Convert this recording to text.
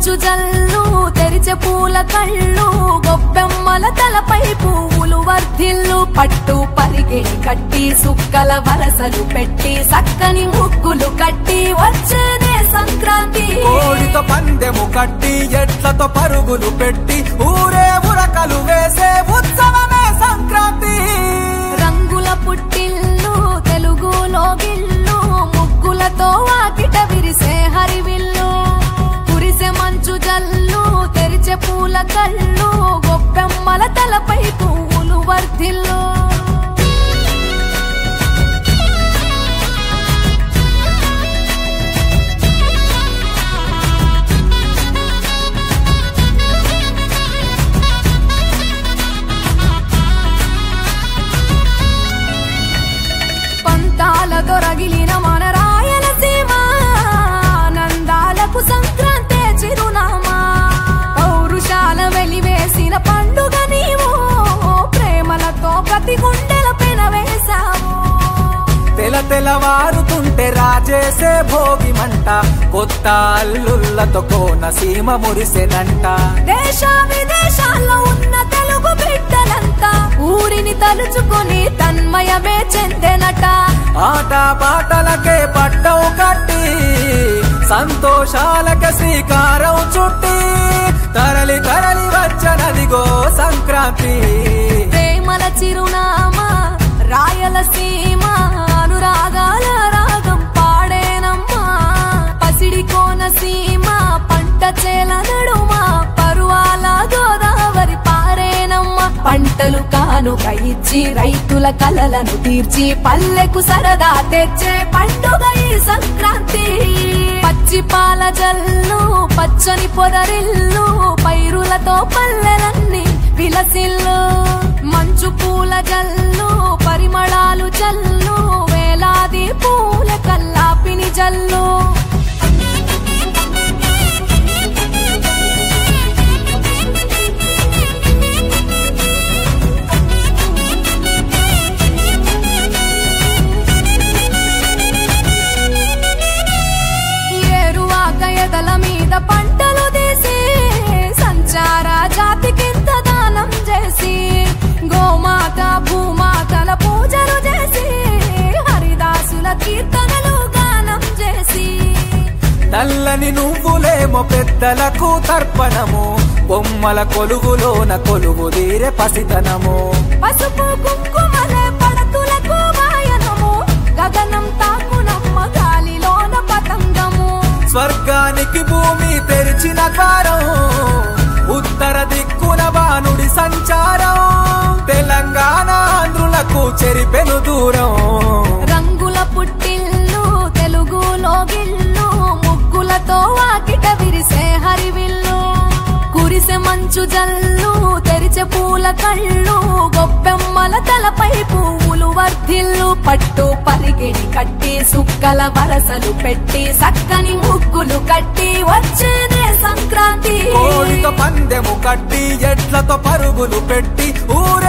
మంచు జల్లు తెరిచే పూల కళ్ళు గొబ్బెమ్మల తలపై పువ్వులు వర్ధిల్లు పట్టు పరిగెడి కట్టి సుక్కల వరసలు పెట్టి సక్కని ముగ్గులు కట్టి వచ్చేదే సంక్రాంతి కోడితో పందెము కట్టి ఎట్లతో పరుగులు పెట్టి ఊరే ఉరకలు వేసే ఉత్సవమే సంక్రాంతి రంగుల పుట్టిల్లు తెలుగులో గిల్లు ముగ్గులతో వాకిట విరిసే హరివిల్లు కురిసే మంచు జల్లు తెరిచే పూల కళ్ళు గొప్పెమ్మల తలపై పువ్వులు వర్ధిల్లు పంతాల దొరగిలిన మన రాయలసీమ ఆనందాలకు సంక్రాంతే చిరునామా పౌరుషాల వెలివేసిన పండుగ నీవు ప్రేమలతో ప్రతి గుండెల పెనవేశావు తెల తెలవారుతుంటే రాజేసే భోగి మంట కొత్త అల్లుళ్ళతో కోన సీమ మురిసెనంట దేశ విదేశాల్లో ఉన్న తెలుగు బిడ్డలంతా ఊరిని తలుచుకొని తన్మయమే చెందెనట ఆట పాటలకే పట్టవు కట్టి సంతోషాలకే శ్రీకారం చుట్టి తరలి తరలి వచ్చనదిగో సంక్రాంతి ప్రేమల చిరునామా రాయలసీమ అనురాగాల రాగం పాడేనమ్మా పసిడి కోనసీమ పంట చేల నడుమ పరువాల గోదావరి పారేనమ్మా పంటలు కానుక ఇచ్చి రైతుల కలలను తీర్చి పల్లెకు సరదా తెచ్చే పండుగ ఈ సంక్రాంతి పచ్చి పాల జల్లు పచ్చని పొదరిల్లు పైరులతో పల్లెలన్నీ విలసిల్లు మంచు పూల జల్లు పరిమళాలు జల్లు వేలాది పూల కల్లాపిని జల్లు ఏరువాక ఎదల మీద పంటలు తీసి సంచార జాతికింత దానం చేసి గోమాత భూమాతల పూజలు చేసి హరిదాసుల కీర్తనలు గానం చేసి నల్లని నువ్వులేమో పెద్దలకు తర్పణము బొమ్మల కొలువులోన కొలువు తీరే పసితనము పసుపు కుంకుమలే పడతులకు వాయనము గగనం తాకునమ్మ గాలిలోన పతంగము స్వర్గానికి భూమి తెరిచిన ద్వారం ఉత్తర దిక్కున బానుడి సంచారం తెలంగాణ ఆంధ్రులకు చెరిపెను దూరం రంగుల పుట్టిల్లు తెలుగులో గిల్లు ముగ్గులతో వాకిట విరిసే హరివిల్లు కురిసే మంచు జల్లు తెరిచే పూల కళ్ళు గొప్పెమ్మల తలపై పువ్వులు వర్ధిల్లు పట్టు పరిగిడి కట్టి సుక్కల వరసలు పెట్టి సక్కని ముగ్గులు కట్టి వచ్చేదే సంక్రాంతి కోడితో పందెము కట్టి ఎట్లతో పరుగులు పెట్టి ఊరే